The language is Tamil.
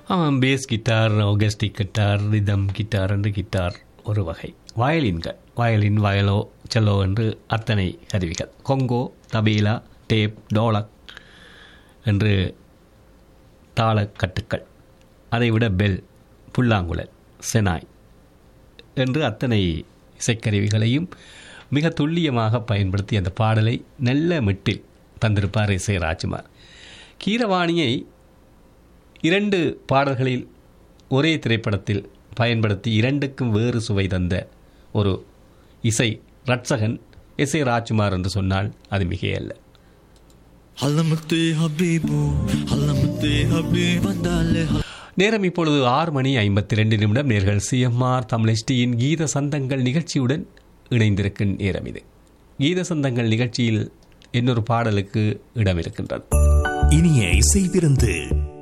ஆமாம் bass guitar acoustic guitar rhythm guitar என்று கிட்டார் ஒரு வகை வயலின்கள் வயலின் வயலோ செல்லோ என்று அத்தனை கருவிகள் கொங்கோ தபேலா டேப் டோலக் என்று தாளக்கட்டுக்கள் அதைவிட பெல் புல்லாங்குழல் செனாய் என்று அத்தனை இசைக்கருவிகளையும் மிக துல்லியமாக பயன்படுத்தி அந்த பாடலை நல்ல மெட்டில் தந்திருப்பார் இசை ராஜ்குமார் கீரவாணியை இரண்டு பாடல்களில் ஒரே திரைப்படத்தில் பயன்படுத்தி இரண்டுக்கும் வேறு சுவை தந்த ஒரு இசை ரட்சகன் எஸ் ஏ ராஜ்குமார் என்று சொன்னால் அது மிகையல்ல علمتي حبيبو علمتي حبيب بدالي நேரம் இப்பொழுது ஆறு மணி ஐம்பத்தி ரெண்டு நிமிடம் நேர்கள் சிஎம்ஆர் தமிழ்டியின் கீத சந்தங்கள் நிகழ்ச்சியுடன் இணைந்திருக்கும் நேரம் இது கீத சந்தங்கள் நிகழ்ச்சியில் இன்னொரு பாடலுக்கு இடம் இருக்கின்றது இனிய இசை விருந்து